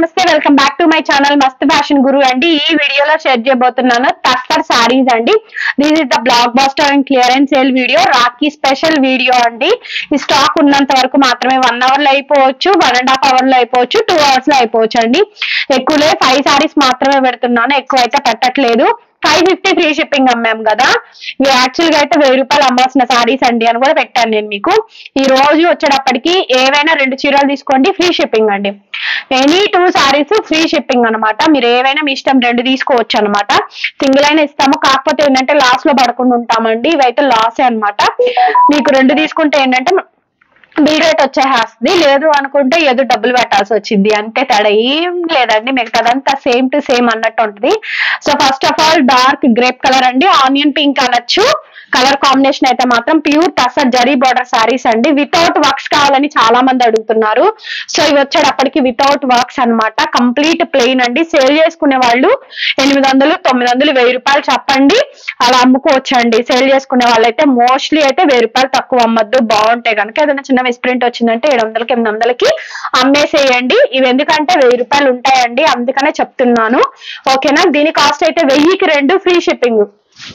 నమస్తే welcome back to my channel Mast fashion Guru అండి ఈ వీడియోలో షేర్ చేయబోతున్నాను టస్సర్ సారీస్ అండి this is the blockbuster and clearance sale video Rakhi special video అండి ఈ స్టాక్ ఉన్నంత వరకు మాత్రమే వన్ అవర్ లో అయిపోవచ్చు వన్ అండ్ హాఫ్ అవర్ లో అయిపోవచ్చు టూ అవర్స్ లో అయిపోవచ్చు అండి ఎక్కువలే ఫైవ్ సారీస్ మాత్రమే పెడుతున్నాను ఎక్కువ అయితే పెట్టట్లేదు ఫైవ్ ఫిఫ్టీ ఫ్రీ షిప్పింగ్ అమ్మాం కదా ఇవి యాక్చువల్ గా అయితే వెయ్యి రూపాయలు అమ్మాల్సిన సారీస్ అండి అని కూడా పెట్టాను నేను మీకు ఈ రోజు వచ్చేటప్పటికి ఏవైనా రెండు చీరలు తీసుకోండి ఫ్రీ షిప్పింగ్ అండి any two saris free shipping అన్నమాట మీరు ఏవైనా మీ ఇష్టం రెండు తీసుకోవచ్చు అనమాట సింగిల్ అయినా ఇస్తాము కాకపోతే ఏంటంటే లాస్ లో పడకుండా ఉంటామండి ఇవైతే లాసే అన్నమాట మీకు రెండు తీసుకుంటే ఏంటంటే బిల్ రేట్ వచ్చేస్తుంది లేదు అనుకుంటే ఏదో డబ్బులు పెట్టాల్సి వచ్చింది అంతే తేడా ఏం లేదండి మిగతాదంతా సేమ్ టు సేమ్ అన్నట్టు ఉంటుంది so first of all dark grape colour అండి ఆనియన్ పింక్ అనొచ్చు కలర్ కాంబినేషన్ అయితే మాత్రం ప్యూర్ టసర్ జరీ బార్డర్ సారీస్ అండి వితౌట్ వర్క్స్ కావాలని చాలా మంది అడుగుతున్నారు సో ఇవి వచ్చేటప్పటికి వితౌట్ వర్క్స్ అన్నమాట కంప్లీట్ ప్లెయిన్ అండి సేల్ చేసుకునే వాళ్ళు ఎనిమిది వందలు తొమ్మిది వందలు వెయ్యి రూపాయలు చెప్పండి అలా అమ్ముకోవచ్చు అండి సేల్ చేసుకునే వాళ్ళైతే మోస్ట్లీ అయితే వెయ్యి రూపాయలు తక్కువ అమ్మద్దు బాగుంటాయి కనుక ఏదైనా చిన్న మిస్ప్రింట్ వచ్చిందంటే ఏడు వందలకి ఎనిమిది వందలకి అమ్మేసేయండి ఇవి ఎందుకంటే వెయ్యి రూపాయలు ఉంటాయండి అందుకనే చెప్తున్నాను ఓకేనా దీని కాస్ట్ అయితే వెయ్యికి రెండు free shipping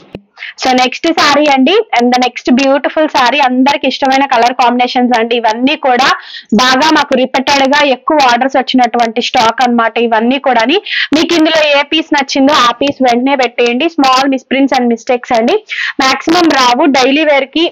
so next sari అండి and the next beautiful sari అందరికి ఇష్టమైన కలర్ కాంబినేషన్స్ అండి ఇవన్నీ కూడా బాగా మాకు రిపీటెడ్ గా ఎక్కువ ఆర్డర్స్ వచ్చినటువంటి స్టాక్ అన్నమాట ఇవన్నీ కూడా మీకు ఇందులో ఏ పీస్ నచ్చిందో ఆ పీస్ వెంటనే పెట్టేయండి స్మాల్ మిస్ప్రింట్స్ అండ్ మిస్టేక్స్ అండి మాక్సిమం రావు డైలీ వేర్ కి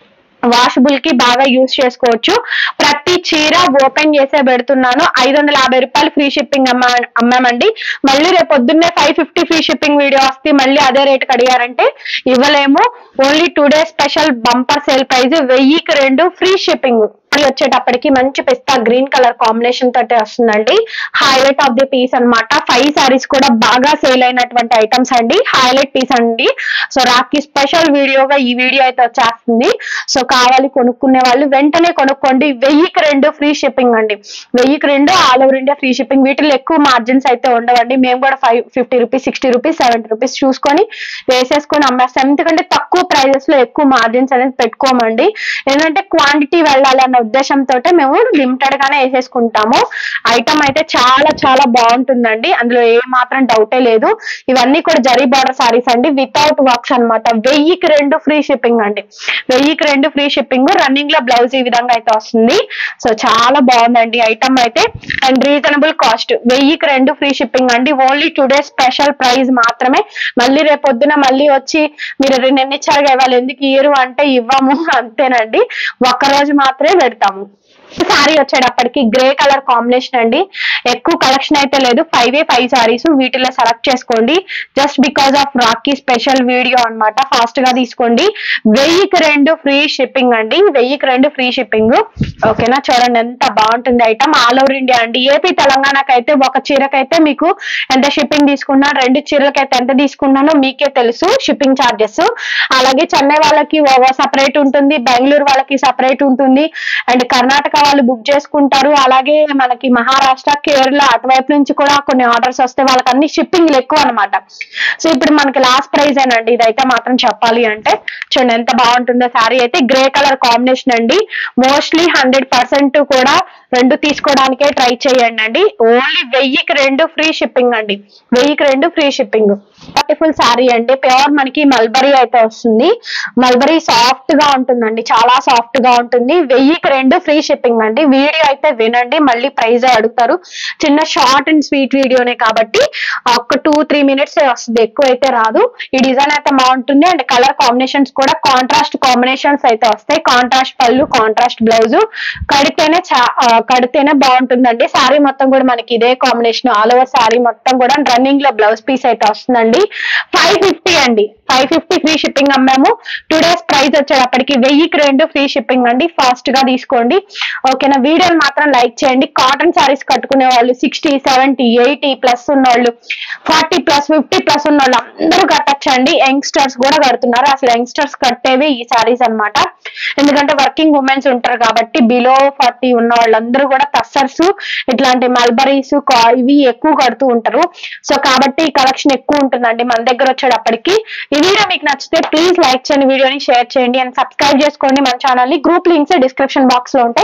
వాషబుల్ కి బాగా యూజ్ చేసుకోవచ్చు ప్రతి చీర ఓపెన్ చేసే పెడుతున్నాను ఐదు వందల యాభై రూపాయలు ఫ్రీ షిప్పింగ్ అమ్మా అమ్మామండి మళ్ళీ రేపు పొద్దున్నే five fifty free shipping video వస్తే మళ్ళీ అదే రేట్ అడిగారంటే ఇవ్వలేము only two days special bumper sale price వెయ్యికి రెండు ఫ్రీ షిప్పింగ్ అని వచ్చేటప్పటికి మంచి పిస్తా గ్రీన్ కలర్ కాంబినేషన్ తోటి వస్తుందండి హైలైట్ ఆఫ్ ది పీస్ అన్నమాట ఫైవ్ సారీస్ కూడా బాగా సేల్ అయినటువంటి ఐటమ్స్ అండి హైలైట్ పీస్ అండి సో రాఖీ స్పెషల్ వీడియోగా ఈ వీడియో అయితే వచ్చేస్తుంది సో కావాలి కొనుక్కునే వాళ్ళు వెంటనే కొనుక్కోండి వెయ్యికి రెండు ఫ్రీ షిప్పింగ్ అండి వెయ్యికి రెండు all over India free shipping వీటిలో ఎక్కువ మార్జిన్స్ అయితే ఉండవండి మేము కూడా five fifty rupees sixty rupees seventy rupees చూసుకొని వేసేసుకొని అమ్మేస్తాం ఎందుకంటే తక్కువ ప్రైజెస్ లో ఎక్కువ మార్జిన్స్ అనేది పెట్టుకోమండి ఏంటంటే క్వాంటిటీ వెళ్ళాలి అన్న ఉద్దేశంతో మేము లిమిటెడ్ గానే వేసేసుకుంటాము ఐటమ్ అయితే చాలా చాలా బాగుంటుందండి అందులో ఏ మాత్రం డౌటే లేదు ఇవన్నీ కూడా జరీ బార్డర్ సారీస్ అండి వితౌట్ వర్క్స్ అన్నమాట వెయ్యికి రెండు ఫ్రీ షిప్పింగ్ అండి వెయ్యికి రెండు ఫ్రీ షిప్పింగ్ రన్నింగ్ లో బ్లౌజ్ ఈ విధంగా అయితే వస్తుంది సో చాలా బాగుందండి ఐటమ్ అయితే అండ్ రీజనబుల్ కాస్ట్ వెయ్యికి రెండు ఫ్రీ షిప్పింగ్ అండి ఓన్లీ టుడే స్పెషల్ ప్రైస్ మాత్రమే మళ్ళీ రేపు పొద్దున మళ్ళీ వచ్చి మీరు నిన్న ఇచ్చారు కదా వాళ్ళు ఎందుకు ఇయ్యరు అంటే ఇవ్వము అంతేనండి ఒక్క రోజు మాత్రమే పెడతాము సారీ వచ్చేటప్పటికి గ్రే కలర్ కాంబినేషన్ అండి ఎక్కువ కలెక్షన్ అయితే లేదు ఫైవ్ ఏ ఫైవ్ సారీస్ వీటిలో సెలెక్ట్ చేసుకోండి just because of Rakhi special video అన్నమాట ఫాస్ట్ గా తీసుకోండి వెయ్యికి రెండు ఫ్రీ షిప్పింగ్ అండి వెయ్యికి రెండు ఫ్రీ షిప్పింగ్ ఓకేనా చూడండి ఎంత బాగుంటుంది ఐటమ్ ఆల్ ఓవర్ ఇండియా అండి ఏపీ తెలంగాణకైతే ఒక చీరకైతే మీకు ఎంత షిప్పింగ్ తీసుకున్నా రెండు చీరలకైతే ఎంత తీసుకున్నానో మీకే తెలుసు షిప్పింగ్ ఛార్జెస్ అలాగే చెన్నై వాళ్ళకి సపరేట్ ఉంటుంది బెంగళూరు వాళ్ళకి సపరేట్ ఉంటుంది అండ్ కర్ణాటక వాళ్ళు బుక్ చేసుకుంటారు అలాగే మనకి మహారాష్ట్ర కేరళ అటువైపు నుంచి కూడా కొన్ని ఆర్డర్స్ వస్తే వాళ్ళకి అన్ని షిప్పింగ్లు ఎక్కువ అన్నమాట సో ఇప్పుడు మనకి లాస్ట్ ప్రైస్ ఏనండి ఇదైతే మాత్రం చెప్పాలి అంటే చూడండి ఎంత బాగుంటుందో శారీ అయితే గ్రే కలర్ కాంబినేషన్ అండి మోస్ట్లీ హండ్రెడ్ పర్సెంట్ కూడా రెండు తీసుకోవడానికే ట్రై చేయండి అండి ఓన్లీ వెయ్యికి రెండు ఫ్రీ షిప్పింగ్ అండి వెయ్యికి రెండు ఫ్రీ షిప్పింగ్ బ్యూటిఫుల్ శారీ అండి ప్యూర్ మనకి మల్బరీ అయితే వస్తుంది మల్బరీ సాఫ్ట్ గా ఉంటుందండి చాలా సాఫ్ట్ గా ఉంటుంది వెయ్యికి రెండు ఫ్రీ షిప్పింగ్ అండి వీడియో అయితే వినండి మళ్ళీ ప్రైజ్ అడుగుతారు చిన్న షార్ట్ అండ్ స్వీట్ వీడియోనే కాబట్టి ఒక టూ త్రీ మినిట్స్ వస్తుంది ఎక్కువ అయితే రాదు ఈ డిజైన్ అయితే బాగుంటుంది అండ్ కలర్ కాంబినేషన్స్ కూడా కాంట్రాస్ట్ కాంబినేషన్స్ అయితే వస్తాయి కాంట్రాస్ట్ పళ్ళు కాంట్రాస్ట్ బ్లౌజ్ కడితేనే చా- ఆ, కడితేనే బాగుంటుందండి శారీ మొత్తం కూడా మనకి ఇదే కాంబినేషన్ ఆల్ ఓవర్ శారీ మొత్తం కూడా రన్నింగ్ లో బ్లౌజ్ పీస్ అయితే వస్తుందండి ఫైవ్ ఫిఫ్టీ అండి ఫైవ్ ఫిఫ్టీ ఫ్రీ షిప్పింగ్ అమ్మాము టూ డేస్ ప్రైస్ వచ్చేటప్పటికి వెయ్యికి రెండు ఫ్రీ షిప్పింగ్ అండి ఫాస్ట్ గా తీసుకోండి ఓకేనా వీడియోని మాత్రం లైక్ చేయండి కాటన్ సారీస్ కట్టుకునే వాళ్ళు సిక్స్టీ సెవెంటీ ఎయిటీ ప్లస్ ఉన్నోళ్ళు ఫార్టీ ప్లస్ ఫిఫ్టీ ప్లస్ ఉన్న వాళ్ళు అందరూ కట్టచ్చండి యంగ్స్టర్స్ కూడా కడుతున్నారు అసలు యంగ్స్టర్స్ కట్టేవి ఈ సారీస్ అన్నమాట ఎందుకంటే వర్కింగ్ ఉమెన్స్ ఉంటారు కాబట్టి బిలో ఫార్టీ ఉన్న వాళ్ళందరూ కూడా టస్సర్స్ ఇట్లాంటి మల్బరీస్ ఇవి ఎక్కువ కడుతూ ఉంటారు సో కాబట్టి ఈ కలెక్షన్ ఎక్కువ ఉంటుందండి మన దగ్గర వచ్చేటప్పటికి ఈ వీడియో మీకు నచ్చితే ప్లీజ్ లైక్ చేయండి వీడియోని షేర్ చేయండి అండ్ సబ్స్క్రైబ్ చేసుకోండి మన ఛానల్ ని గ్రూప్ లింక్స్ డిస్క్రిప్షన్ బాక్స్ లో ఉంటాయి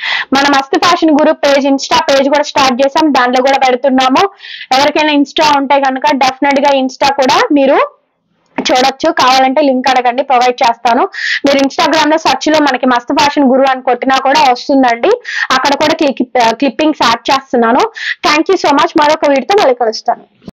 మన Mast fashion Guru page insta page కూడా స్టార్ట్ చేసాం దాంట్లో కూడా పెడుతున్నాము ఎవరికైనా ఇన్స్టా ఉంటే కనుక డెఫినెట్ గా ఇన్స్టా కూడా మీరు చూడొచ్చు కావాలంటే లింక్ అడగండి ప్రొవైడ్ చేస్తాను మీరు ఇన్స్టాగ్రామ్ లో సెర్చ్ లో మనకి మస్తు ఫ్యాషన్ గురు అని కొట్టినా కూడా వస్తుందండి అక్కడ కూడా క్లిప్పింగ్స్ యాడ్ చేస్తున్నాను థ్యాంక్ యూ సో మచ్ మరొక వీడితో మళ్ళీ కలుస్తాను